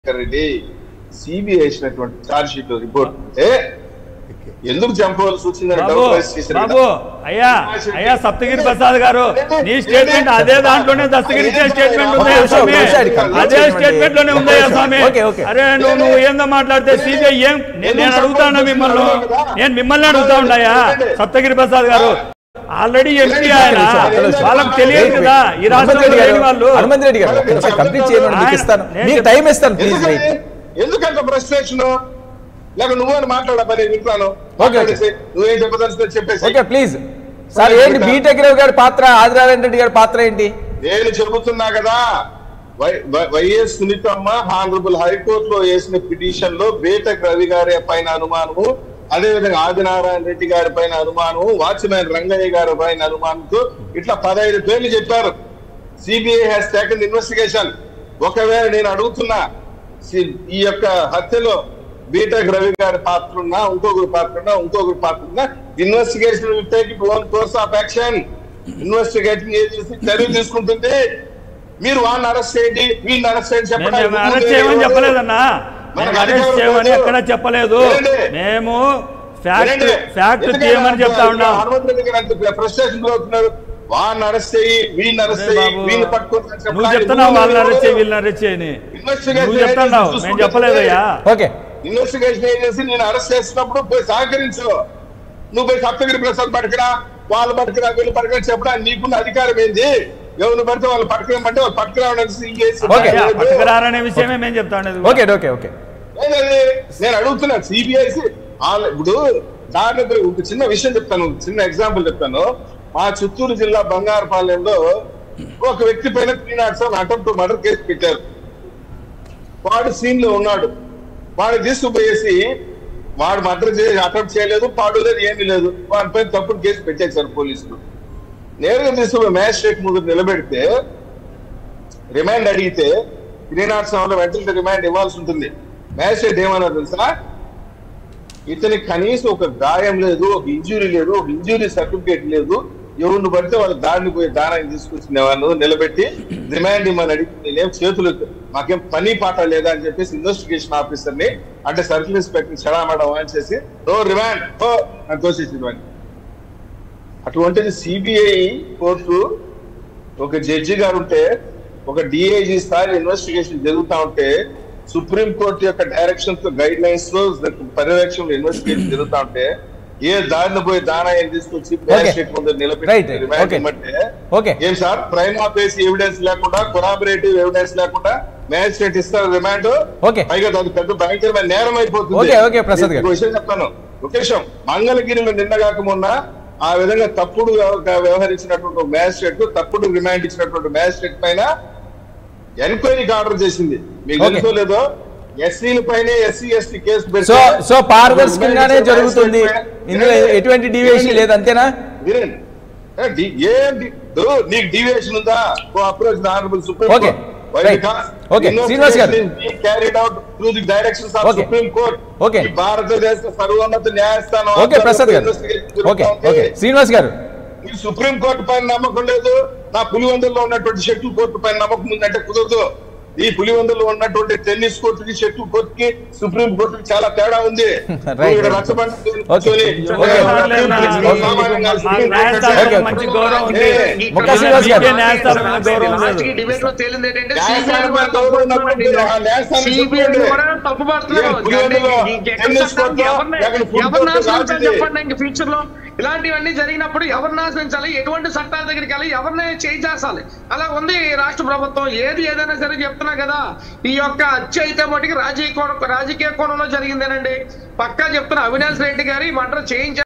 Reddy CBI వేసినటువంటి charge sheet report ఏ ఎందుకు చంపవలసి వచ్చిందని బాబు డౌట్ రైజ్ చేశారు బాబు అయ్యా అయ్యా సప్తగిరి ప్రసాద్ గారు నీ స్టేట్మెంట్ అదే దాంట్లోనే దస్తగిరి ఇచ్చే స్టేట్మెంట్ ఉందయ్యా స్వామి అదే స్టేట్మెంట్ లోనే ఉందయ్యా స్వామి ఓకే, ఓకే. అరే నువ్వు నువ్వు ఏందో మాట్లాడితే సిబిఐ ఏం నేను నేను అడుగుతాను మిమ్మల్ని నేను మిమ్మల్ని అడుగుతా ఉండయా సప్తగిరి ప్రసాద్ గారు ఆల్రెడీ ఎంపీ ఆయన వాళ్ళకి తెలియదు కదా ఈ హనుమంత్ రాష్ట్రంలో రెడ్డి లేని గారు వాళ్ళు హనుమంత్ రెడ్డి గారు ఒకసారి కంప్లీట్ చేయమని మీకు ఇస్తాను నేను మీకు చెప్- టైం ఇస్తాను ప్లీజ్ ఎందుకని? వెయిట్ ఎందుకంత ఫ్రస్ట్రేషన్ లేక నువ్వని మాట్లాడబ్బా నేను వింటున్నాను ఓకే. మాట్లాడేసి, నువ్వేం చెప్పదలుచుకో చెప్పేసి ఓకే ప్లీజ్ సార్ ఏంటి బీటెక్ రావు గారి పాత్ర ఆదినారాయణ రెడ్డి గారి పాత్ర ఏంటి నేను చెబుతున్నా కదా వై- వై- వైఎస్ సునీతమ్మ హానరబుల్ హైకోర్టులో వేసిన పిటిషన్ లో బేటక్ రవి గారి పైన అనుమానము అదేవిధంగా ఆదినారాయణ రెడ్డి గారి పైన అనుమానము వాచ్మెన్ రంగయ్య గారి పైన అనుమానంతో ఇట్లా పదహైదు పేర్లు చెప్పారు సిబిఐ హ్యాస్ టేకన్ ఇన్వెస్టిగేషన్ ఒకవేళ నేను అడుగుతున్నా సి- ఈ యొక్క హత్యలో బీటెక్ రవి గారి పాత్ర ఉన్నా ఇంకొకరి పాత్ర ఉన్నా ఇంకొకరి పాత్ర ఉన్నా investigation will take it own course of action investigating agency చర్య తీసుకుంటుంది మీరు వాళ్ళని అరెస్ట్ చేయండి వీళ్ళని అరెస్ట్ చేయండి మేము చెప్పండి అరెస్ట్ చేయమని చెప్పలేదన్నా మనకు మేము అరెస్ట్ అధికారం చేయమని లేదు. ఎక్కడ చెప్పలేదు వినండి. మేము ఫ్యాక్ట్ వినండి. ఫ్యాక్ట్ ఎందుకంటే చేయమని చెప్తా అంత ఉన్నాం హనుమంత్ రెడ్డి గారు అంత ఫ్రస్ట్రేషన్ అవుతున్నారు వాళ్ళని అరెస్ట్ చేయి వీళ్ళని అరెస్ట్ అరే చేయి బాబు, వీళ్ళని పట్టుకొని చెప్పండి. నువ్వు చెప్తున్నావు వాళ్ళని నువ్వు అరెస్ట్ చేయి వీళ్ళని అరెస్ట్ చేయని Investigation నువ్వు చెప్తున్నావు agency మేము చెప్పలేదయ్యా ఓకే ఇన్వెస్టిగేషన్ ఏజెన్సీ నేను అరెస్ట్ చేసినప్పుడు పోయి సహకరించు నువ్వు పోయి సప్తగిరి ప్రసాద్ పట్టుకురా వాళ్ళు పట్టుకురా వీళ్ళు పట్టుకురా చెప్పడానికి నీకున్న అధికారం ఏంది ఎవరు పడితే వాళ్ళు పట్టుకురామంటే వాళ్ళు పట్టుకురావడానికి ఇంకేసి ఓకే. అయ్యా, పట్టుకురారనే విషయమే మేము చెప్తా ఉండేది ఓకే ఓకే ఓకే ఏంటది? నేను అడుగుతున్నా సిబిఐసి ఇప్పుడు దాంట్లో ఒక చిన్న విషయం చెప్తాను ఒక చిన్న ఎగ్జాంపుల్ చెప్తాను మా చిత్తూరు జిల్లా బంగారపాలెంలో ఒక వ్యక్తి పైన three nought seven attempt murder case పెట్టారు వాడు సీన్ లో ఉన్నాడు వాడు తీసుకుపోయేసి వాడు మర్డర్ చేసి అటెంప్ట్ చేయలేదు పాడు లేదు ఏమీ లేదు వాడిపైన తప్పుడు కేసు పెట్టేశారు పోలీసులు నేరుగా తీసుకుపోయి మ్యాజిస్ట్రేట్ ముందు నిలబెడితే రిమాండ్ అడిగితే త్రీ నాట్ సెవెన్ లో వెంటనే రిమాండ్ ఇవ్వాల్సి ఉంటుంది మ్యాజిస్ట్రేట్ ఏమన్నారు తెలుసా ఇతనికి కనీసం ఒక గాయం లేదు ఒక ఇంజురీ లేదు ఒక ఇంజురీ సర్టిఫికేట్ లేదు ఎవరిని పడితే వాళ్ళు దారిని పోయి దానాన్ని తీసుకొచ్చిన వాళ్ళు నిలబెట్టి రిమాండ్ ఇమ్మని అడిగి నేనేం చేతులు మాకేం పని పాట లేదా అని చెప్పేసి ఇన్వెస్టిగేషన్ ఆఫీసర్ ని అంటే సర్కిల్ ఇన్స్పెక్టర్ చెడామడం అని చేసి ఓ రిమాండ్ ఓ అని తోసేసింది వాడిని అటువంటిది సిబిఐ కోర్టు ఒక జడ్జి గారు ఉంటే ఒక డిఐజీ స్థాయి ఇన్వెస్టిగేషన్ జరుగుతా ఉంటే సుప్రీం కోర్టు యొక్క డైరెక్షన్ తో గైడ్ లైన్స్ లో పర్యవేక్షణలో ఇన్వెస్టిగేషన్ జరుగుతా ఉంటే ఏ దారిన పోయి దానా ఏం తీసుకొచ్చి మ్యాజిస్ట్రేట్ ముందు Right, నిలబెట్టి right. Remand Okay. ఇమ్మంటే Okay. ఏం సార్ ప్రైమ్ ఆఫీస్ ఎవిడెన్స్ లేకుండా కొరాబరేటివ్ ఎవిడెన్స్ లేకుండా మ్యాజిస్ట్రేట్ ఇస్తారు రిమాండ్ Okay. పైగా అది పెద్ద భయంకరమైన నేరం అయిపోతుంది Okay, okay, ప్రసాద్ గారు. ఇంకో విషయం చెప్తాను ఒక విషయం మంగళగిరిలో నిన్న కాక మొన్న ఆ విధంగా తప్పుడు వ్యవ- వ్యవహరించినటువంటి మ్యాజిస్ట్రేట్ తప్పుడు రిమాండ్ ఇచ్చినటువంటి మ్యాజిస్ట్రేట్ పైన ఎంక్వైరీకి ఆర్డర్ చేసింది మీకు Okay. తెలుసో లేదో ఎస్సీల పైన ఎస్సీ ఎస్టీ కేసు పెడితే సో సో పారదర్శకంగానే remand ఇచ్చిన జరుగుతుంది magistrate పైన- ఇందులో ఎటువంటి డీవియేషన్ లేదు అంతేనా వినండి ఏ, డి- ఏం డి- దో, నీకు డీవియేషన్ ఉందా approach honourable supreme Okay. Right. Okay. Srinivas గారు. Carried out through the directions of Okay. Supreme court Okay. భారతదేశ సర్వోన్నత న్యాయస్థానం ఓకే ప్రసాద్ గారు investigation ఓకే జరుగుతా ఓకే ఉంది. శ్రీనివాస్ గారు నీకు సుప్రీం కోర్టు పైన నమ్మకం లేదు నా పులివెందుల్లో ఉన్నటువంటి షెట్టిల్ కోర్టు పైన నమ్మకం ఉందంటే కుదరదు ఈ పులివెందుల్లో ఉన్నటువంటి టెన్నిస్ కోర్టుకి షెట్టిల్ కోర్టుకి సుప్రీం కోర్టుకి చాలా తేడా ఉంది నువ్వు ఇక్కడ రచ్చబండ కూర్చొని, Okay. సామాన్యంగా మాకు సుప్రీం కోర్టు న్యాయస్థానం Okay. మంచి గౌరవం ఉంది ఏ, ముక్కా శ్రీనివాస్ గారు. మీకే న్యాయస్థానం మీద గౌరవం లాస్ట్ కి లేదు డిబేట్ లో తేలింది ఏంటంటే న్యాయస్థానం మీద గౌరవం ఉన్నప్పుడు ఆ న్యాయస్థానం సిబిఐ చూడండి. కూడా తప్పు పడుతున్నారు ఏ, పులివెందులో ఇంకెక్కడ టెన్నిస్ చట్టానికి కోర్టులో ఎవరిని- లేకపోతే ఫుడ్ ఎవరిని కోర్టులో ఆశ్రయించాలి రాసింది. చెప్పండి ఇంక ఫ్యూచర్ లో ఇలాంటివన్నీ జరిగినప్పుడు ఎవరిని ఆశ్రయించాలి ఎటువంటి చట్టాల దగ్గరికి వెళ్ళి ఎవరిని చేయించాలి అలా ఉంది ఈ రాష్ట్ర ప్రభుత్వం ఏది ఏదైనా సరే చెప్తున్నా కదా ఈ యొక్క హత్య అయితే మటుకు రాజకీయ కోణం రాజకీయ కోణంలో జరిగిందేనండి పక్కా చెప్తున్నా అవినాష్ రెడ్డి గారి మంటలు చేయించారు